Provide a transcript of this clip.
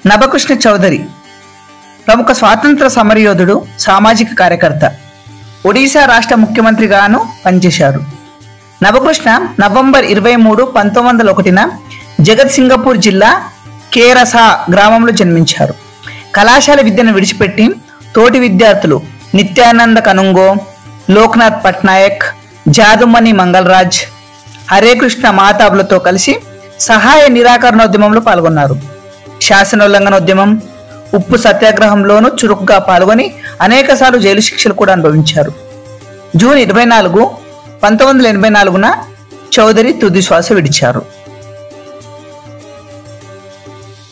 నభకృష్ణ చౌదరి ప్రముఖ స్వాతంత్ర సమరయోధుడు సామాజిక కార్యకర్త ఒడిశా రాష్ట్ర ముఖ్యమంత్రిగాను పనిచేశారు నవకృష్ణ నవంబర్ ఇరవై మూడు పంతొమ్మిది వందల ఒకటిన జగత్ సింగపూర్ జిల్లా కేరసా గ్రామంలో జన్మించారు కళాశాల విద్యను విడిచిపెట్టి తోటి విద్యార్థులు నిత్యానంద కనుంగో లోక్నాథ్ పట్నాయక్ జాదుమణి మంగళరాజ్ హరే కృష్ణ మాతాబులతో కలిసి సహాయ నిరాకరణోద్యమంలో పాల్గొన్నారు శాసనోల్లంఘనోద్యమం ఉప్పు సత్యాగ్రహంలోనూ చురుకుగా పాల్గొని అనేకసార్లు జైలు శిక్షలు కూడా అనుభవించారు జూన్ ఇరవై నాలుగు పంతొమ్మిది వందల ఎనభై నాలుగున చౌదరి తుది శ్వాస విడిచారు